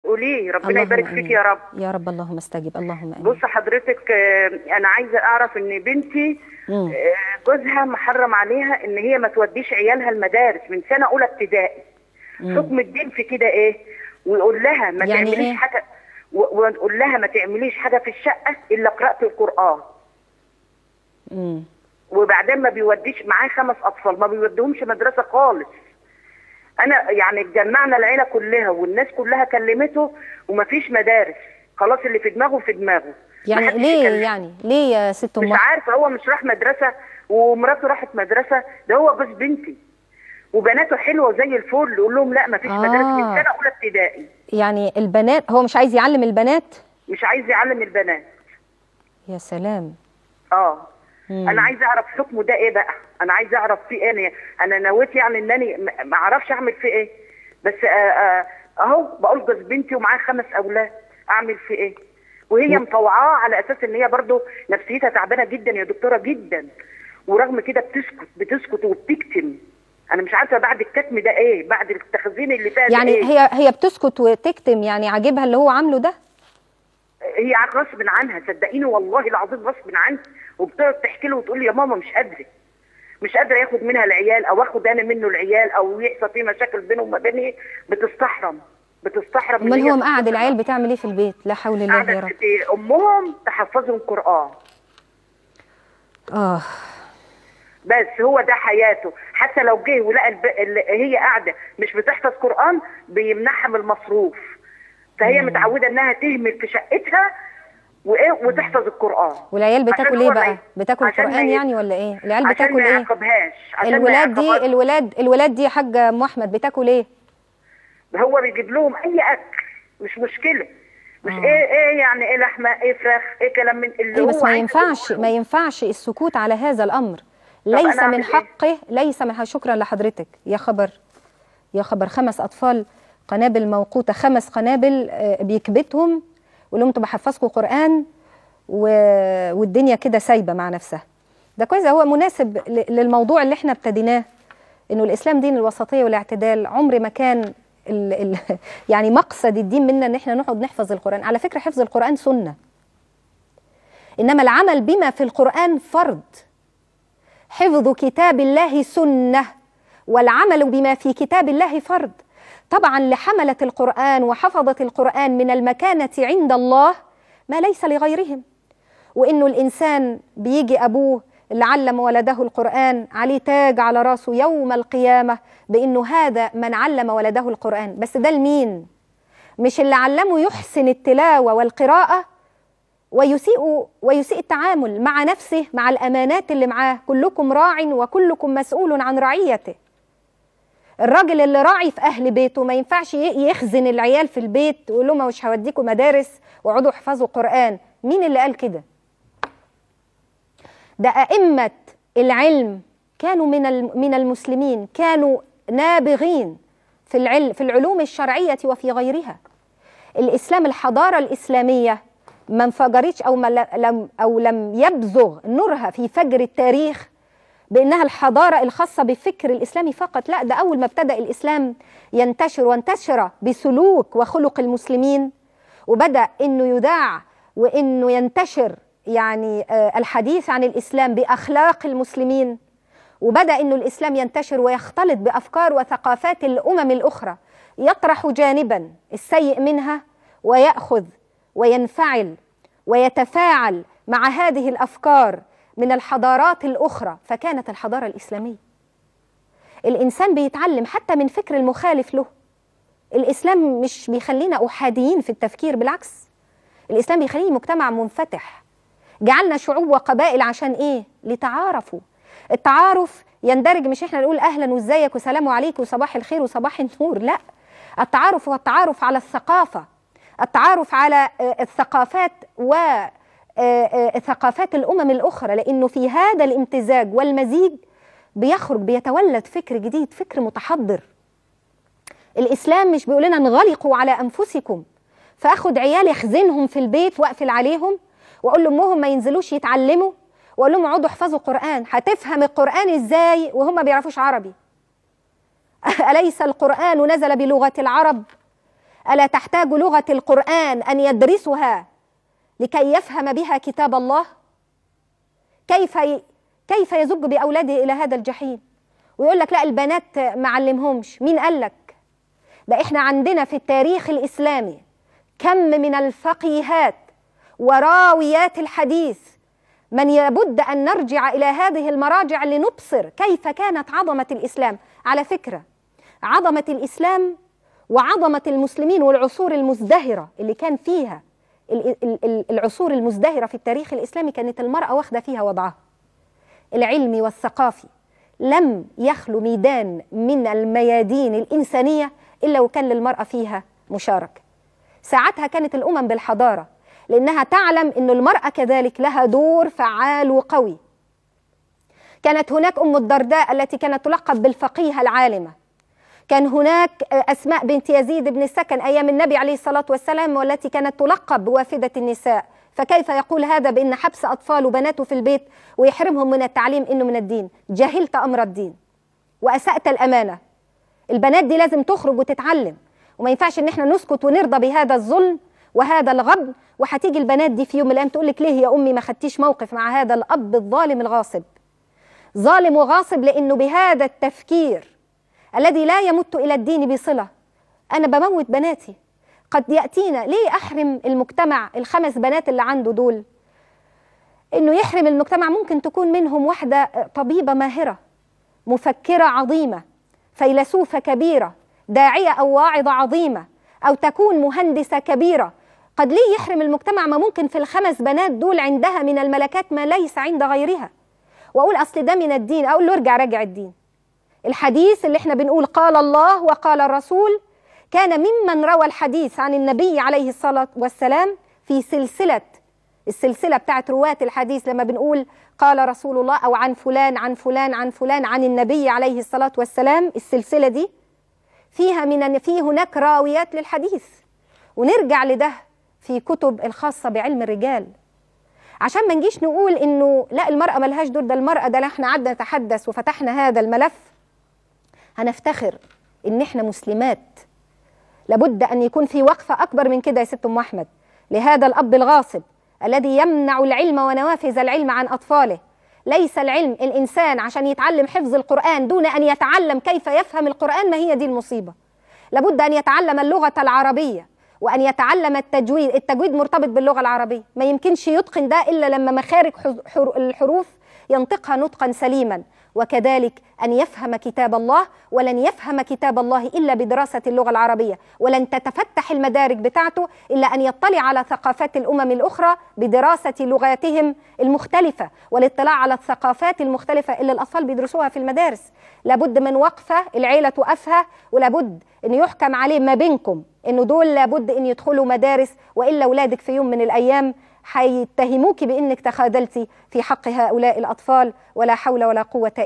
قوليه ربنا اللهم يبارك فيك آمين. يا رب يا رب اللهم استجب اللهم امين بص حضرتك آه، انا عايزه اعرف ان بنتي مم. آه، جوزها محرم عليها ان هي ما توديش عيالها المدارس من سنه اولى ابتدائي حكم الدين في كده ايه ويقول لها ما يعني تعمليش إيه؟ حاجه و- ونقول لها ما تعمليش حاجه في الشقه الا قراءه القران مم. وبعدين ما بيوديش معاه خمس اطفال ما بيوديهمش مدرسه خالص انا يعني اتجمعنا العيله كلها والناس كلها كلمته ومفيش مدارس خلاص اللي في دماغه في دماغه يعني محدش ليه يكلم. يعني ليه يا ست مش ام عارفه هو مش راح مدرسه ومراته راحت مدرسه ده هو جوز بنتي وبناته حلوه زي الفل يقول لهم لا مفيش آه. مدارس من سنه اولى ابتدائي يعني البنات هو مش عايز يعلم البنات مش عايز يعلم البنات يا سلام اه مم. انا عايزه اعرف حكمه ده ايه بقى انا عايزه اعرف فيه ايه انا انا نويت يعني انني ما- ما اعرفش اعمل فيه ايه بس آه آه اهو بقول جوز بنتي ومعاه خمس اولاد اعمل فيه ايه وهي مطوعاه على اساس ان هي برضو نفسيتها تعبانه جدا يا دكتوره جدا ورغم كده بتسكت بتسكت وبتكتم انا مش عارفه بعد الكتم ده ايه بعد التخزين اللي فيها ده يعني إيه؟ هي هي بتسكت وتكتم يعني عاجبها اللي هو عامله ده هي غصب عنها صدقيني والله العظيم غصب عنها وبتقعد تحكي له وتقول لي يا ماما مش قادره مش قادره ياخد منها العيال او اخد انا منه العيال او يحصل في مشاكل بينه وما بيني بتستحرم بتستحرم إن امال هي هو مقعد العيال بتعمل ايه في البيت لا حول الله يا قاعده رب ت- امهم تحفظهم قران اه بس هو ده حياته حتى لو جه ولقى الب... اللي هي قاعده مش بتحفظ قران بيمنعها من المصروف فهي متعوده انها تهمل في شقتها وايه وتحفظ القران والعيال عشان بتاكل هو ايه ما بقى ي- بتاكل عشان ما قران ي- يعني ولا ايه العيال عشان بتاكل ما ايه يعاقبهاش عشان ما الولاد دي يعاقبهاش. الولاد الولاد دي يا حاج ام احمد بتاكل ايه هو بيجيب لهم اي اكل مش مشكله مش آه. ايه ايه يعني ايه لحمه ايه فراخ ايه كلام من اللي ايه هو بس ما عايز ينفعش يقوله. ما ينفعش السكوت على هذا الامر أنا ليس أعمل من إيه؟ حقه ليس من حقه شكرا لحضرتك يا خبر يا خبر خمس اطفال قنابل موقوته خمس قنابل آه، بيكبتهم ويقول لهم انتوا بحفظكم قران و... والدنيا كده سايبه مع نفسها ده كويس هو مناسب ل- للموضوع اللي احنا ابتديناه انه الاسلام دين الوسطيه والاعتدال عمر ما كان ال... ال... يعني مقصد الدين منا ان احنا نقعد نحفظ القران على فكره حفظ القران سنه انما العمل بما في القران فرض حفظ كتاب الله سنه والعمل بما في كتاب الله فرض طبعا لحمله القران وحفظه القران من المكانه عند الله ما ليس لغيرهم وانه الانسان بيجي ابوه اللي علم ولده القران عليه تاج على راسه يوم القيامه بانه هذا من علم ولده القران بس ده لمين مش اللي علمه يحسن التلاوه والقراءه ويسيء ويسيء التعامل مع نفسه مع الامانات اللي معاه كلكم راع وكلكم مسؤول عن رعيته الراجل اللي راعي في اهل بيته ما ينفعش ي- يخزن العيال في البيت ويقول لهم مش هوديكم مدارس واقعدوا احفظوا قران مين اللي قال كده ده ائمه العلم كانوا من الم- من المسلمين كانوا نابغين في العلم في العلوم الشرعيه وفي غيرها الاسلام الحضاره الاسلاميه ما انفجرتش او ما ل- لم او لم يبزغ نورها في فجر التاريخ بانها الحضاره الخاصه بالفكر الاسلامي فقط لا ده اول ما ابتدا الاسلام ينتشر وانتشر بسلوك وخلق المسلمين وبدا انه يذاع وانه ينتشر يعني آه، الحديث عن الاسلام باخلاق المسلمين وبدا انه الاسلام ينتشر ويختلط بافكار وثقافات الامم الاخرى يطرح جانبا السيء منها وياخذ وينفعل ويتفاعل مع هذه الافكار من الحضارات الاخرى فكانت الحضاره الاسلاميه الانسان بيتعلم حتى من فكر المخالف له الاسلام مش بيخلينا احاديين في التفكير بالعكس الاسلام بيخليني مجتمع منفتح جعلنا شعوب وقبائل عشان ايه لتعارفوا التعارف يندرج مش احنا نقول اهلا وازيك وسلام عليك وصباح الخير وصباح النور لا التعارف هو التعارف على الثقافه التعارف على آه، الثقافات و آه، آه، ثقافات الامم الاخرى لانه في هذا الامتزاج والمزيج بيخرج بيتولد فكر جديد فكر متحضر الاسلام مش بيقول لنا انغلقوا على انفسكم فاخد عيالي اخزنهم في البيت واقفل عليهم واقول لامهم ما ينزلوش يتعلموا واقول لهم اقعدوا احفظوا قران هتفهم القران ازاي وهم ما بيعرفوش عربي اليس القران نزل بلغه العرب الا تحتاج لغه القران ان يدرسها لكي يفهم بها كتاب الله كيف ي... كيف يزج باولاده الى هذا الجحيم ويقول لك لا البنات ما علمهمش مين قال لك ده احنا عندنا في التاريخ الاسلامي كم من الفقيهات وراويات الحديث من يبد ان نرجع الى هذه المراجع لنبصر كيف كانت عظمه الاسلام على فكره عظمه الاسلام وعظمه المسلمين والعصور المزدهره اللي كان فيها العصور المزدهره في التاريخ الاسلامي كانت المراه واخده فيها وضعها العلمي والثقافي لم يخلو ميدان من الميادين الانسانيه الا وكان للمراه فيها مشاركه ساعتها كانت الامم بالحضاره لانها تعلم ان المراه كذلك لها دور فعال وقوي كانت هناك ام الدرداء التي كانت تلقب بالفقيهه العالمه كان هناك اسماء بنت يزيد بن السكن ايام النبي عليه الصلاه والسلام والتي كانت تلقب بوافده النساء فكيف يقول هذا بان حبس اطفال وبناته في البيت ويحرمهم من التعليم انه من الدين جهلت امر الدين واسات الامانه البنات دي لازم تخرج وتتعلم وما ينفعش ان احنا نسكت ونرضى بهذا الظلم وهذا الغبن وهتيجي البنات دي في يوم من الايام تقول لك ليه يا امي ما خدتيش موقف مع هذا الاب الظالم الغاصب ظالم وغاصب لانه بهذا التفكير الذي لا يمت الى الدين بصله انا بموت بناتي قد ياتينا ليه احرم المجتمع الخمس بنات اللي عنده دول انه يحرم المجتمع ممكن تكون منهم واحده طبيبه ماهره مفكره عظيمه فيلسوفه كبيره داعيه او واعظه عظيمه او تكون مهندسه كبيره قد ليه يحرم المجتمع ما ممكن في الخمس بنات دول عندها من الملكات ما ليس عند غيرها واقول اصل ده من الدين اقول له ارجع راجع الدين الحديث اللي احنا بنقول قال الله وقال الرسول كان ممن روى الحديث عن النبي عليه الصلاه والسلام في سلسله السلسله بتاعت رواه الحديث لما بنقول قال رسول الله او عن فلان عن فلان عن فلان عن النبي عليه الصلاه والسلام السلسله دي فيها من في هناك راويات للحديث ونرجع لده في كتب الخاصه بعلم الرجال عشان ما نجيش نقول انه لا المراه ملهاش دور ده المراه ده احنا قعدنا نتحدث وفتحنا هذا الملف هنفتخر ان احنا مسلمات لابد ان يكون في وقفه اكبر من كده يا ست ام احمد لهذا الاب الغاصب الذي يمنع العلم ونوافذ العلم عن اطفاله ليس العلم الانسان عشان يتعلم حفظ القران دون ان يتعلم كيف يفهم القران ما هي دي المصيبه لابد ان يتعلم اللغه العربيه وان يتعلم التجويد التجويد مرتبط باللغه العربيه ما يمكنش يتقن ده الا لما مخارج الحروف ينطقها نطقا سليما وكذلك ان يفهم كتاب الله ولن يفهم كتاب الله الا بدراسه اللغه العربيه ولن تتفتح المدارك بتاعته الا ان يطلع على ثقافات الامم الاخرى بدراسه لغاتهم المختلفه والاطلاع على الثقافات المختلفه اللي الاطفال بيدرسوها في المدارس لابد من وقفه العيله توقفها ولابد ان يحكم عليه ما بينكم انه دول لابد ان يدخلوا مدارس والا اولادك في يوم من الايام هيتهموك بانك تخاذلتي في حق هؤلاء الاطفال ولا حول ولا قوه